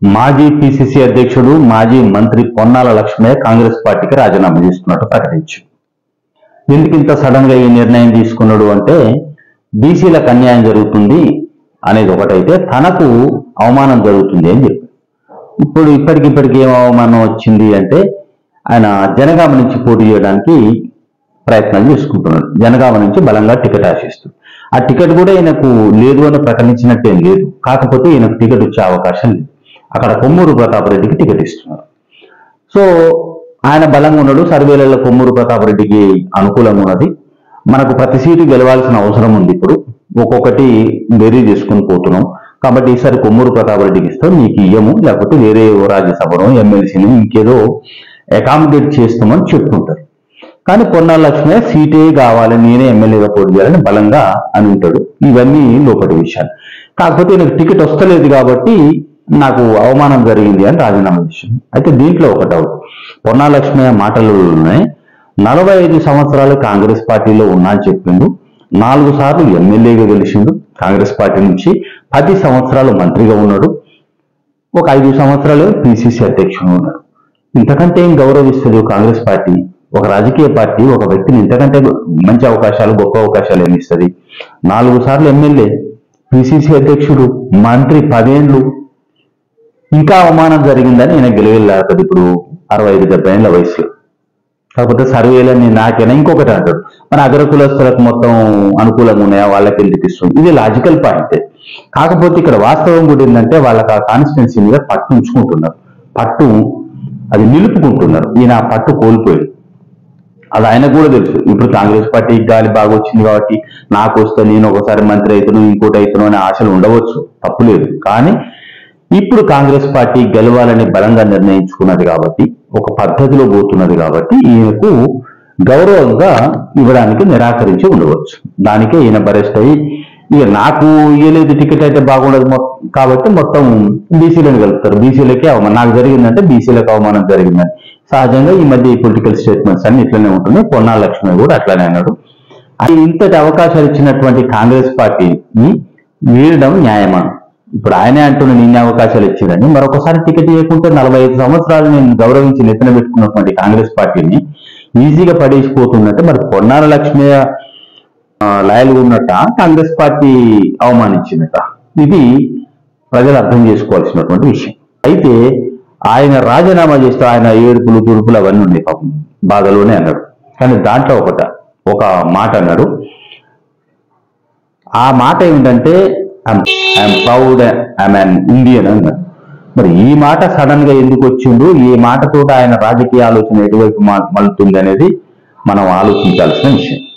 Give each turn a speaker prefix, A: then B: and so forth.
A: మాజీ పిసిసి అధ్యక్షుడు మాజీ మంత్రి పొన్నాల లక్ష్మయ్య కాంగ్రెస్ పార్టీకి రాజీనామా చేస్తున్నట్టు ప్రకటించారు ఎందుకు ఇంత సడన్ గా ఈ నిర్ణయం తీసుకున్నాడు అంటే బీసీలకు అన్యాయం జరుగుతుంది అనేది ఒకటైతే తనకు అవమానం జరుగుతుంది అని చెప్పి ఇప్పుడు ఇప్పటికిప్పటికి ఏం అవమానం వచ్చింది అంటే ఆయన జనగామ నుంచి పోటీ చేయడానికి ప్రయత్నాలు చేసుకుంటున్నాడు జనగామ నుంచి బలంగా టికెట్ ఆశిస్తూ ఆ టికెట్ కూడా ఈయనకు లేదు అని ప్రకటించినట్టేం లేదు కాకపోతే ఈయనకు టికెట్ వచ్చే అవకాశం లేదు అక్కడ కొమ్మూరు ప్రతాప్ రెడ్డికి టికెట్ ఇస్తున్నారు సో ఆయన బలంగా ఉన్నాడు సర్వేలలో కొమ్మూరు ప్రతాప్ రెడ్డికి అనుకూలంగా ఉన్నది మనకు ప్రతి సీటు గెలవాల్సిన అవసరం ఉంది ఇప్పుడు ఒక్కొక్కటి బెరీ చేసుకుని పోతున్నాం కాబట్టి ఈసారి కొమ్మూరు ప్రతాప్ రెడ్డికి ఇస్తాం నీకు ఇయ్యము లేకపోతే వేరే ఓ రాజ్యసభను ఎమ్మెల్సీని ఇంకేదో అకామిడేట్ చేస్తామని చెప్తుంటారు కానీ పొన్నాల లక్ష్మయ్య సీటే కావాలి నేనే ఎమ్మెల్యేగా పోటీ చేయాలని బలంగా అని ఉంటాడు ఇవన్నీ లోపటి విషయాలు కాకపోతే ఈయనకు టికెట్ వస్తలేదు కాబట్టి నాకు అవమానం జరిగింది అని రాజీనామా చేసింది అయితే దీంట్లో ఒక డౌట్ పొన్నా లక్ష్మయ్య మాటలలోనే నలభై ఐదు సంవత్సరాలు కాంగ్రెస్ పార్టీలో ఉన్నా అని చెప్పిండు నాలుగు సార్లు ఎమ్మెల్యేగా గెలిచిండు కాంగ్రెస్ పార్టీ నుంచి పది సంవత్సరాలు మంత్రిగా ఉన్నాడు ఒక ఐదు సంవత్సరాలు పిసిసి అధ్యక్షుడు ఉన్నాడు ఇంతకంటే ఏం గౌరవిస్తుంది కాంగ్రెస్ పార్టీ ఒక రాజకీయ పార్టీ ఒక వ్యక్తిని ఇంతకంటే మంచి అవకాశాలు గొప్ప అవకాశాలు ఏమి ఇస్తుంది నాలుగు సార్లు ఎమ్మెల్యే పిసిసి అధ్యక్షుడు మంత్రి పదేండ్లు ఇంకా అవమానం జరిగిందని ఈయన గెలవెళ్ళాడు ఇప్పుడు అరవై ఐదు డెబ్బై ఏళ్ళ వయసులో కాకపోతే సర్వేలని నాకైనా ఇంకొకటి అంటాడు మన అగ్రకులస్తులకు మొత్తం అనుకూలంగా ఉన్నాయా వాళ్ళకి ఎందుకు ఇస్తుంది ఇది లాజికల్ పాయింట్ కాకపోతే ఇక్కడ వాస్తవం కూడా ఏంటంటే వాళ్ళకి ఆ కాన్స్టిట్యున్సీ మీద పట్టు ఉంచుకుంటున్నారు పట్టు అది నిలుపుకుంటున్నారు ఈయన ఆ పట్టు కోల్పోయాడు అది ఆయనకు కూడా తెలుసు ఇప్పుడు కాంగ్రెస్ పార్టీ గాలి బాగా వచ్చింది కాబట్టి నాకు వస్తే నేను ఒకసారి మంత్రి అవుతాను ఇంకోటి అవుతాను అనే ఆశలు ఉండవచ్చు తప్పులేదు కానీ ఇప్పుడు కాంగ్రెస్ పార్టీ గెలవాలని బలంగా నిర్ణయించుకున్నది కాబట్టి ఒక పద్ధతిలో పోతున్నది కాబట్టి ఈయనకు గౌరవంగా ఇవ్వడానికి నిరాకరించి ఉండవచ్చు దానికే ఈయన బరెస్ట్ అయ్యి ఇక నాకు ఇయ్యలేదు టికెట్ అయితే బాగుండదు మొ- కాబట్టి మొత్తం బీసీలను కలుపుతారు బీసీలకే అవమానం నాకు జరిగిందంటే బీసీలకు అవమానం జరిగిందని సహజంగా ఈ మధ్య ఈ పొలిటికల్ స్టేట్మెంట్స్ అన్ని ఇట్లనే ఉంటున్నాయి పొన్నాల లక్ష్మి కూడా అట్లానే అన్నాడు అది ఇంతటి అవకాశాలు ఇచ్చినటువంటి కాంగ్రెస్ పార్టీని వీడడం న్యాయమా ఇప్పుడు ఆయనే అంటున్న నిన్న అవకాశాలు ఇచ్చిందని మరొకసారి టికెట్ ఇవ్వకుంటే నలభై ఐదు సంవత్సరాలు నేను గౌరవించి నెత్తిన పెట్టుకున్నటువంటి కాంగ్రెస్ పార్టీని ఈజీగా పడేసిపోతుందంటే మరి పొన్నాల లక్ష్మయ్య ఆ, లాయల్గా ఉన్నట్ట కాంగ్రెస్ పార్టీ అవమానించినట్ట ఇది ప్రజలు అర్థం చేసుకోవాల్సినటువంటి విషయం అయితే ఆయన రాజీనామా చేస్తే ఆయన ఏడుపులు తుడుపులు అవన్నీ ఉన్నాయి పాపం బాధలోనే అన్నాడు కానీ దాంట్లో ఒకట ఒక మాట అన్నాడు ఆ మాట ఏమిటంటే I'm proud I'm an Indian అన్నాడు మరి ఈ మాట సడన్ గా ఎందుకు వచ్చిండు ఈ మాటతో ఆయన రాజకీయ ఆలోచన ఎటువైపు మా- మలుతుంది అనేది మనం ఆలోచించాల్సిన విషయం